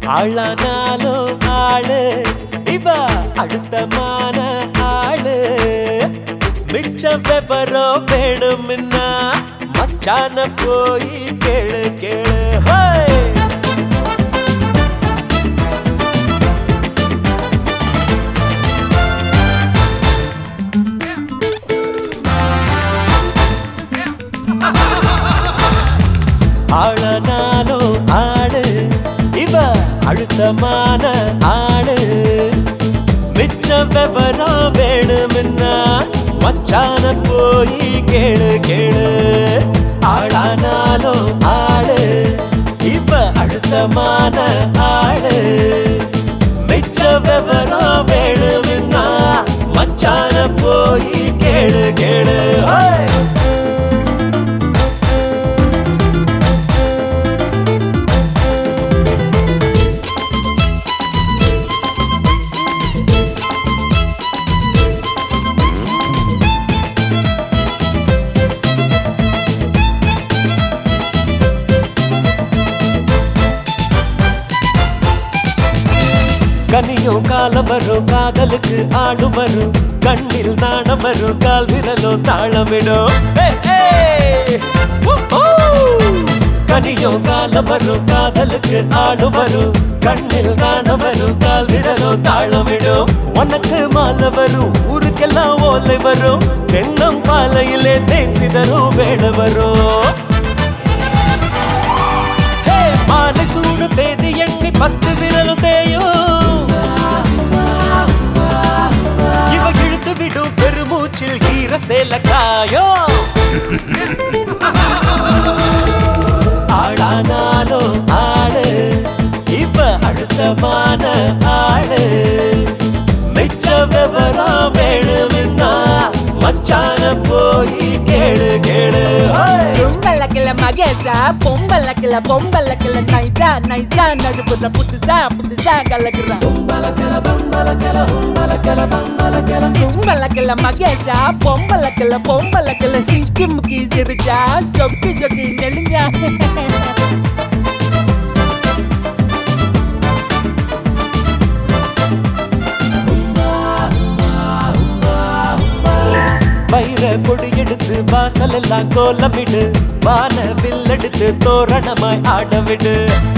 ஆளானாலும் ஆளு இவ அழுத்தமான ஆளு மிச்சம் விவரம் வேணும்னா மச்சான போய் கேளு கேளு ஹோய் ஆளனாலும் ஆளு இவ அழுத்தமான ஆளு மிச்ச விவரம் வேணும்னா மச்சான போய் கேளு கேளு ஆளானாலும் ஆளு இவ அழுத்தமான ஆளு மிச்ச விவரம் வேணும்னா மச்சான போய் கேளு கேளு ஹோய் கனியும் காலம் வரும் காதலுக்கு ஆளு வரும் கண்ணில் நாணம் வரும் கால் விரலும் தாளமிடும் Hey, hey! Woo-hoo! கனியும் காலம் வரும் காதலுக்கு ஆளு வரும் கண்ணில் நாணம் வரும் கால் விரலும் தாளமிடும் உனக்கு மாலை வரும் ஊருக்கெல்லாம் ஓலை வரும் தென்னம் பாலையிலே தேன் சிதறும் வேலை வரும் ஹே, மாலை சூடு தேதி எண்ணி பத்து விரலும் தேயும் இவ இழுத்து விடும் பெருமூச்சில் ஈர சேல காயம் ஆளானாலும் ஆளு இவ அழுத்தமான ஆளு மிச்ச விவரம் வேணும்னா மச்சான போய் கேளு கேளு ஹோய் பொம்பளக்கில மகேசா பொம்பளக்கில பொம்பளக்கில நைசா நைசா நடுப்புற புதுசா புதுசா கலக்குறான் பொம்பளக்கில மகேசா பொம்பளக்கில பொம்பளக்கில சிங்கி முக்கி சிரிச்சா சொக்கி சொக்கி நெளிஞ்சா வைர கொடி எடுத்து வாசல் எல்லாம் கோலமிடு வான வில் எடுத்து தோரணமாய் ஆட விடு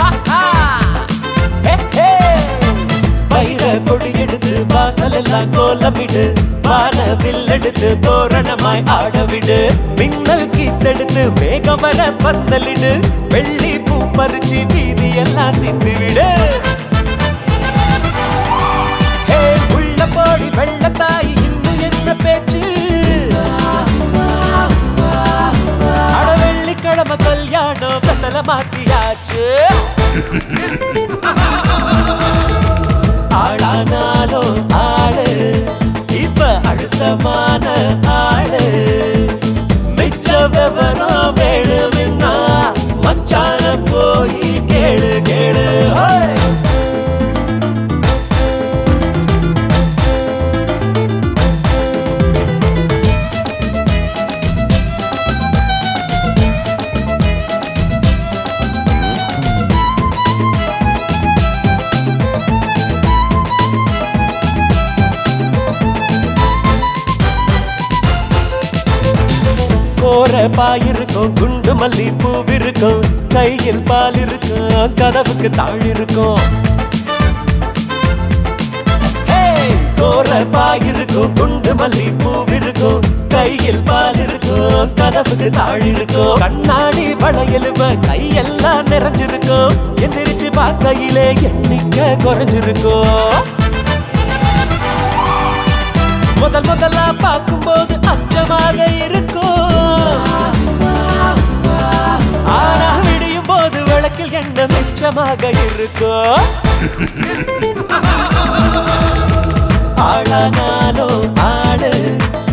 ஹே, ஹே. வைர கொடி எடுத்து வாசல் எல்லாம் கோலமிடு வான வில் எடுத்து தோரணமாய் ஆட விடு மின்னல் கீத்தெடுத்து மேகம் வர பந்தலிடு வெள்ளி பூ பறிச்சு வீதி எல்லாம் சிந்து விடு ஹே உள்ள போடி வெள்ளத்தாய் இன்னும் என்ன பேச்சு அட வெள்ளிக்கிழமை கல்யாணம் கத்தல மாத்தியாச்சு ஆளானாலும் ஆளு இப்ப அழுத்தமான ஆளு மிச்ச விவரம் வேணும்னா மச்சான போய் கேளு கேளு ஹோய் கோர பாயிருக்கும் குண்டு மல்லி பூவிருக்கும் கையில் பால் இருக்கும் கதவுக்கு தாழ் இருக்கும் Hey! கோர பாயிருக்கும் குண்டு மல்லி பூவிருக்கும் கையில் பால் இருக்கும் கதவுக்கு தாழ் இருக்கும் கண்ணாடி வளையலுவ கையெல்லாம் நிறைஞ்சிருக்கும் எந்திரிச்சு பார்க்கையிலே எண்ணிக்கை குறைஞ்சிருக்கும் முதல் முதலா பார்க்கும்போது அச்சமாக இருக்கும் ஆனா விடியும் போது விளக்கில் எண்ணெய் மிச்சமாக இருக்கும் ஆளானாலும் ஆளு